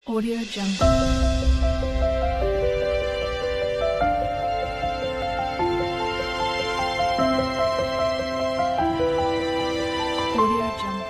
Audio Jungle. Audio Jungle.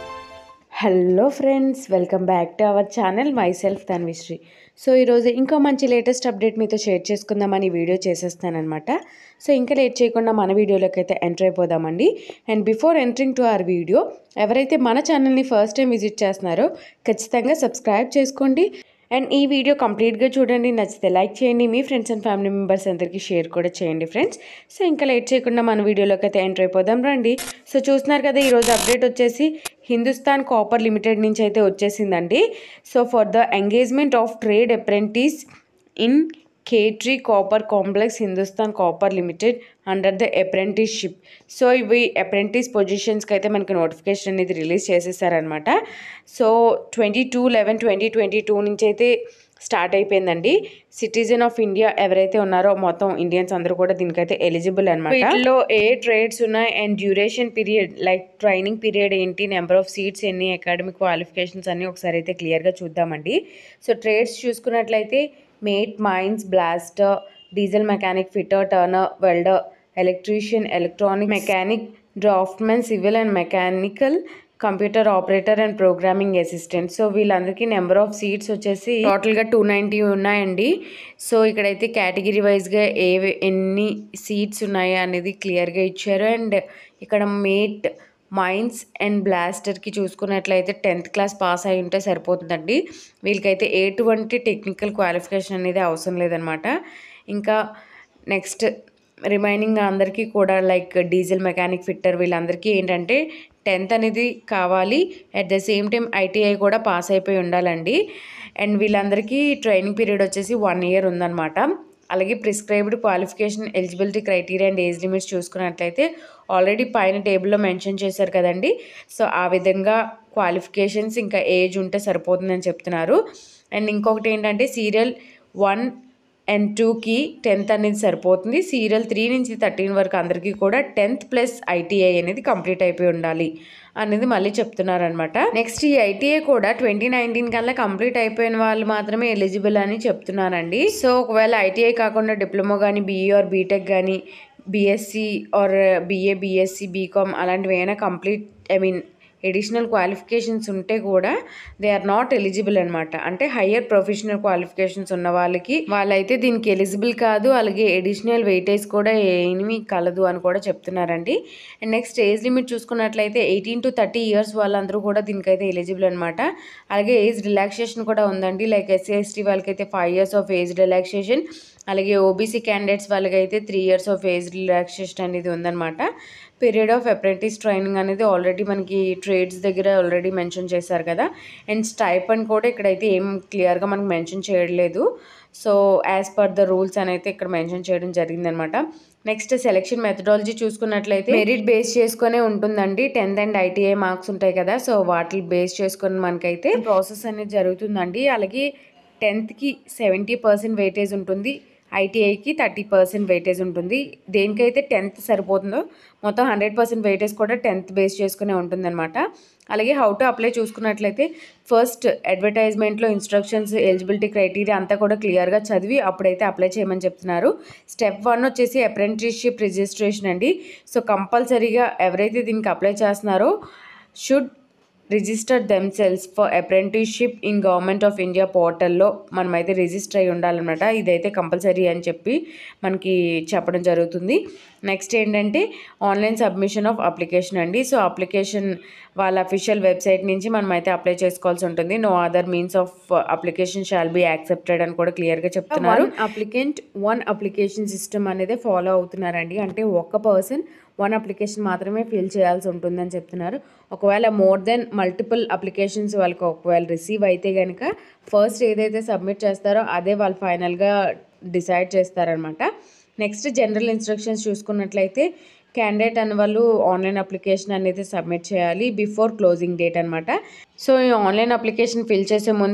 Hello friends welcome back to our channel myself Tanvishree so ఈరోజు ఇంకో మంచి latest update మీతో share చేసుకుందామని video చేసేస్తానమాట సో ఇంకా లేట్ చేయకుండా మన వీడియోలోకి అయితే ఎంటర్ అయిపోదామండి and before entering to our video ఎవరైతే మన ఛానల్ని ఫస్ట్ టైం విజిట్ చేస్తున్నారో ఖచ్చితంగా సబ్స్క్రైబ్ చేసుకోండి అండ్ ఈ వీడియో కంప్లీట్గా చూడండి నచ్చితే లైక్ చేయండి మీ ఫ్రెండ్స్ అండ్ ఫ్యామిలీ మెంబర్స్ అందరికీ షేర్ కూడా చేయండి ఫ్రెండ్స్ సో ఇంకా లేట్ చేయకుండా మన వీడియోలోకి అయితే ఎంటర్ అయిపోదాం రండి సో చూస్తున్నారు కదా ఈరోజు అప్డేట్ వచ్చేసి హిందుస్థాన్ కాపర్ లిమిటెడ్ నుంచి అయితే వచ్చేసిందండి so for the engagement of trade apprentice in Khetri copper complex Hindustan copper limited under the apprenticeship so ఇవి అప్రెంటిస్ పొజిషన్స్కి అయితే మనకి నోటిఫికేషన్ అనేది రిలీజ్ చేసేసారనమాట సో twenty two eleven twenty twenty two నుంచి అయితే స్టార్ట్ అయిపోయిందండి సిటిజన్ ఆఫ్ ఇండియా ఎవరైతే ఉన్నారో మొత్తం ఇండియన్స్ అందరూ కూడా దీనికైతే ఎలిజిబుల్ అనమాట వీటిలో ఏ ట్రేడ్స్ ఉన్నాయి and duration period like training period ఏంటి నెంబర్ ఆఫ్ సీట్స్ ఎన్ని అకాడమిక్ క్వాలిఫికేషన్స్ అన్ని ఒకసారి అయితే క్లియర్గా చూద్దామండి సో ట్రేడ్స్ చూసుకున్నట్లయితే mate mines blaster diesel mechanic fitter turner welder electrician electronic mechanic draftsmen civil and mechanical computer operator and programming assistant so వీళ్ళందరికీ number of seats వచ్చేసి టోటల్గా టూ నైంటీ ఉన్నాయండి సో ఇక్కడైతే కేటగిరీ వైజ్గా ఏ ఎన్ని సీట్స్ ఉన్నాయి అనేది క్లియర్గా ఇచ్చారు అండ్ ఇక్కడ మేట్ మైన్స్ అండ్ బ్లాస్టర్కి చూసుకున్నట్లయితే టెన్త్ క్లాస్ పాస్ అయి ఉంటే సరిపోతుందండి వీళ్ళకైతే ఎటువంటి టెక్నికల్ క్వాలిఫికేషన్ అనేది అవసరం లేదనమాట ఇంకా నెక్స్ట్ రిమైనింగ్ అందరికీ కూడా లైక్ డీజిల్ మెకానిక్ ఫిట్టర్ వీళ్ళందరికీ ఏంటంటే టెన్త్ అనేది కావాలి at the same time ITI కూడా పాస్ అయిపోయి ఉండాలండి అండ్ వీళ్ళందరికీ ట్రైనింగ్ పీరియడ్ వచ్చేసి వన్ ఇయర్ ఉందన్నమాట అలాగే prescribed qualification eligibility criteria and age limits చూసుకున్నట్లయితే ఆల్రెడీ పైన టేబుల్లో మెన్షన్ చేశారు కదండి సో ఆ విధంగా క్వాలిఫికేషన్స్ ఇంకా ఏజ్ ఉంటే సరిపోతుందని చెప్తున్నారు అండ్ ఇంకొకటి ఏంటంటే సీరియల్ వన్ అండ్ టూకి టెన్త్ అనేది సరిపోతుంది సీరియల్ త్రీ నుంచి థర్టీన్ వరకు అందరికీ కూడా టెన్త్ ప్లస్ ఐటీఐ అనేది కంప్లీట్ అయిపోయి ఉండాలి అనేది మళ్ళీ చెప్తున్నారనమాట నెక్స్ట్ ఈ ఐటీఐ కూడా ట్వంటీ నైన్టీన్ కల్లా కంప్లీట్ అయిపోయిన వాళ్ళు మాత్రమే ఎలిజిబుల్ అని చెప్తున్నారండి సో ఒకవేళ ఐటీఐ కాకుండా డిప్లొమా కానీ బీఈ ఆర్ బీటెక్ కానీ BSc or BA BSc BCom అలాంటివి ఏమైనా complete I mean additional qualifications ఉంటే కూడా దే ఆర్ నాట్ ఎలిజిబుల్ అనమాట అంటే హయ్యర్ ప్రొఫెషనల్ క్వాలిఫికేషన్స్ ఉన్న వాళ్ళకి వాళ్ళైతే దీనికి ఎలిజిబుల్ కాదు అలాగే ఎడిషనల్ వెయిటేజ్ కూడా ఏమీ కలదు అని కూడా చెప్తున్నారండి అండ్ నెక్స్ట్ ఏజ్ లిమిట్ చూసుకున్నట్లయితే ఎయిటీన్ టు థర్టీ ఇయర్స్ వాళ్ళందరూ కూడా దీనికైతే ఎలిజిబుల్ అనమాట అలాగే ఏజ్ రిలాక్సేషన్ కూడా ఉందండి లైక్ ఎస్సీ ఎస్టీ వాళ్ళకైతే five years of age relaxation అలాగే ఓబీసీ క్యాండిడేట్స్ వాళ్ళకైతే three years of age relaxation అనేది ఉందన్నమాట పీరియడ్ ఆఫ్ అప్రెంటిస్ ట్రైనింగ్ అనేది ఆల్రెడీ మనకి ట్రేడ్స్ దగ్గర ఆల్రెడీ మెన్షన్ చేశారు కదా అండ్ స్టైపండ్ కూడా ఇక్కడైతే ఏం క్లియర్గా మనకు మెన్షన్ చేయట్లేదు so as per the rules అని అయితే ఇక్కడ మెన్షన్ చేయడం జరిగిందనమాట నెక్స్ట్ సెలెక్షన్ మెథడాలజీ చూసుకున్నట్లయితే మెరిట్ బేస్ చేసుకునే ఉంటుందండి టెన్త్ అండ్ ఐటీఐ మార్క్స్ ఉంటాయి కదా సో వాటిని బేస్ చేసుకొని మనకైతే ప్రాసెస్ అనేది జరుగుతుందండి అలాగే టెన్త్కి సెవెంటీ పర్సెంట్ వెయిటేజ్ ఉంటుంది ఐటీఐకి థర్టీ పర్సెంట్ వెయిటేజ్ ఉంటుంది దేనికైతే టెన్త్ సరిపోతుందో మొత్తం హండ్రెడ్ పర్సెంట్ వెయిటేజ్ కూడా టెన్త్ బేస్ చేసుకునే ఉంటుందన్నమాట అలాగే హౌ టు అప్లై చూసుకున్నట్లయితే ఫస్ట్ అడ్వర్టైజ్మెంట్లో ఇన్స్ట్రక్షన్స్ ఎలిజిబిలిటీ క్రైటీరియా అంతా కూడా క్లియర్గా చదివి అప్పుడైతే అప్లై చేయమని చెప్తున్నారు స్టెప్ వన్ వచ్చేసి అప్రెంటిస్షిప్ రిజిస్ట్రేషన్ అండి సో కంపల్సరీగా ఎవరైతే దీనికి అప్లై చేస్తున్నారో should register themselves for apprenticeship in government of India పోర్టల్లో మనమైతే రిజిస్టర్ అయి ఉండాలన్నమాట ఇదైతే కంపల్సరీ అని చెప్పి మనకి చెప్పడం జరుగుతుంది నెక్స్ట్ ఏంటంటే ఆన్లైన్ సబ్మిషన్ ఆఫ్ అప్లికేషన్ అండి సో అప్లికేషన్ వాళ్ళ అఫీషియల్ వెబ్సైట్ నుంచి మనమైతే అప్లై చేసుకోవాల్సి ఉంటుంది no other means of application shall be accepted అని కూడా క్లియర్గా చెప్తున్నారు అప్లికెంట్ వన్ అప్లికేషన్ సిస్టమ్ అనేది ఫాలో అవుతున్నారండి అంటే ఒక్క పర్సన్ వన్ అప్లికేషన్ మాత్రమే ఫిల్ చేయాల్సి ఉంటుందని చెప్తున్నారు ఒకవేళ మోర్ దెన్ మల్టిపుల్ అప్లికేషన్స్ వాళ్ళకి ఒకవేళ రిసీవ్ అయితే కనుక ఫస్ట్ ఏదైతే సబ్మిట్ చేస్తారో అదే వాళ్ళు ఫైనల్గా డిసైడ్ చేస్తారనమాట నెక్స్ట్ జనరల్ ఇన్స్ట్రక్షన్స్ చూసుకున్నట్లయితే క్యాండిడేట్ అనే వాళ్ళు ఆన్లైన్ అప్లికేషన్ అనేది సబ్మిట్ చేయాలి బిఫోర్ క్లోజింగ్ డేట్ అనమాట సో ఈ ఆన్లైన్ అప్లికేషన్ ఫిల్ చేసే ముందే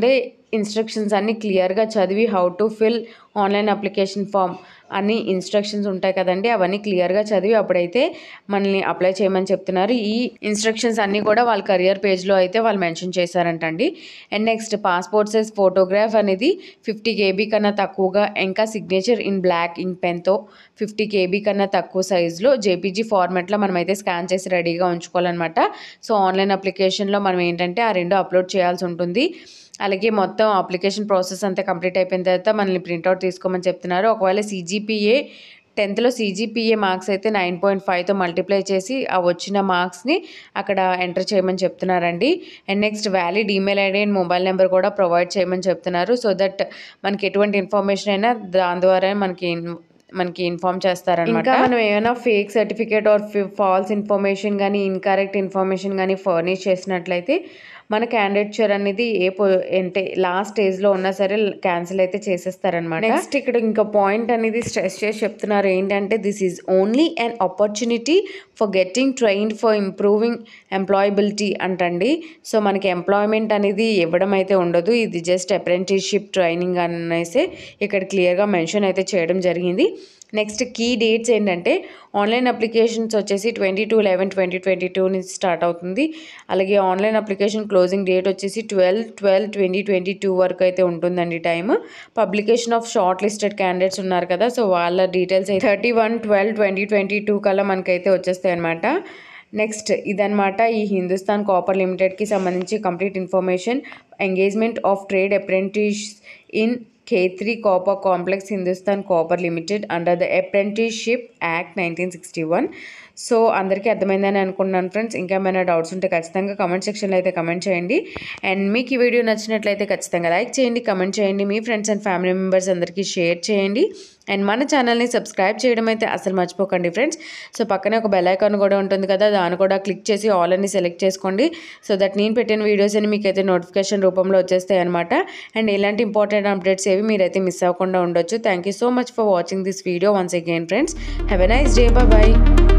ఇన్స్ట్రక్షన్స్ అన్నీ క్లియర్గా చదివి how to fill online application form అన్ని ఇన్స్ట్రక్షన్స్ ఉంటాయి కదండి అవన్నీ క్లియర్గా చదివి అప్పుడైతే మనల్ని అప్లై చేయమని చెప్తున్నారు ఈ ఇన్స్ట్రక్షన్స్ అన్నీ కూడా వాళ్ళ కెరియర్ పేజ్లో అయితే వాళ్ళు మెన్షన్ చేశారంటండి and next passport size photograph అనేది ఫిఫ్టీ కేబీ కన్నా తక్కువగా ఇంకా సిగ్నేచర్ ఇన్ బ్లాక్ ఇంక్ పెన్తో ఫిఫ్టీ కేబీ కన్నా తక్కువ సైజులో జేపీజీ ఫార్మాట్లో మనం అయితే స్కాన్ చేసి రెడీగా ఉంచుకోవాలన్నమాట సో ఆన్లైన్ అప్లికేషన్లో మనం ఏంటంటే ఆ రెండు అప్లోడ్ చేయాల్సి ఉంటుంది అలాగే మొత్తం అప్లికేషన్ ప్రాసెస్ అంతా కంప్లీట్ అయిపోయిన తర్వాత మనల్ని ప్రింట్అవుట్ తీసుకోమని చెప్తున్నారు ఒకవేళ సీజీపీఏ టెన్త్లో సీజీపీఏ మార్క్స్ అయితే నైన్ పాయింట్ ఫైవ్తో మల్టిప్లై చేసి ఆ వచ్చిన మార్క్స్ని అక్కడ ఎంటర్ చేయమని చెప్తున్నారండి and next valid email ID and mobile number కూడా ప్రొవైడ్ చేయమని చెప్తున్నారు సో దట్ మనకి ఎటువంటి ఇన్ఫర్మేషన్ అయినా దాని ద్వారా మనకి మనకి ఇన్ఫామ్ చేస్తారనమాట ఇంకా మనం ఏమైనా fake certificate or false information కానీ ఇన్కరెక్ట్ ఇన్ఫర్మేషన్ కానీ ఫర్నిష్ చేసినట్లయితే మన క్యాండిడేచర్ అనేది ఏ పో అంటే లాస్ట్ స్టేజ్లో ఉన్నా సరే క్యాన్సిల్ అయితే చేసేస్తారనమాట నెక్స్ట్ ఇక్కడ ఇంకా పాయింట్ అనేది స్ట్రెస్ చేసి చెప్తున్నారు ఏంటంటే this is only an opportunity for getting trained for improving employability అంటండి సో మనకి ఎంప్లాయ్మెంట్ అనేది ఇవ్వడం అయితే ఉండదు ఇది జస్ట్ అప్రెంటిస్షిప్ ట్రైనింగ్ అనేసి ఇక్కడ క్లియర్గా మెన్షన్ అయితే చేయడం జరిగింది నెక్స్ట్ కీ డేట్స్ ఏంటంటే ఆన్లైన్ అప్లికేషన్స్ వచ్చేసి twenty two eleven twenty twenty two నుంచి స్టార్ట్ అవుతుంది అలాగే ఆన్లైన్ అప్లికేషన్ క్లోజింగ్ డేట్ వచ్చేసి twelve twelve twenty twenty two వరకు అయితే ఉంటుందండి time publication of shortlisted candidates ఉన్నారు కదా సో వాళ్ళ details thirty one twelve twenty twenty two కల్లా మనకైతే వచ్చేస్తాయి అనమాట నెక్స్ట్ ఇదనమాట ఈ హిందుస్థాన్ కాపర్ లిమిటెడ్కి సంబంధించి complete information engagement of trade apprentice in Khetri copper complex Hindustan copper limited under the apprenticeship act nineteen sixty one so అందరికీ అర్థమైందని అనుకుంటున్నాను ఫ్రెండ్స్ ఇంకా ఏమైనా డౌట్స్ ఉంటే ఖచ్చితంగా కమెంట్ సెక్షన్లో అయితే కమెంట్ చేయండి అండ్ మీకు ఈ వీడియో నచ్చినట్లయితే ఖచ్చితంగా లైక్ చేయండి కమెంట్ చేయండి మీ ఫ్రెండ్స్ అండ్ ఫ్యామిలీ మెంబర్స్ అందరికీ షేర్ చేయండి అండ్ మన ఛానల్ని సబ్స్క్రైబ్ చేయడం అయితే అసలు మర్చిపోకండి ఫ్రెండ్స్ సో పక్కనే ఒక బెల్ ఐకాన్ కూడా ఉంటుంది కదా దాన్ని కూడా క్లిక్ చేసి ఆల్ అని సెలెక్ట్ చేసుకోండి సో దట్ నేను పెట్టిన వీడియోస్ అని మీకు అయితే నోటిఫికేషన్ రూపంలో వచ్చేస్తాయి అనమాట అండ్ ఇలాంటి ఇంపార్టెంట్ అప్డేట్స్ ఏవి మీరైతే మిస్ అవ్వకుండా ఉండొచ్చు thank you so much for watching this video once again friends have a nice day bye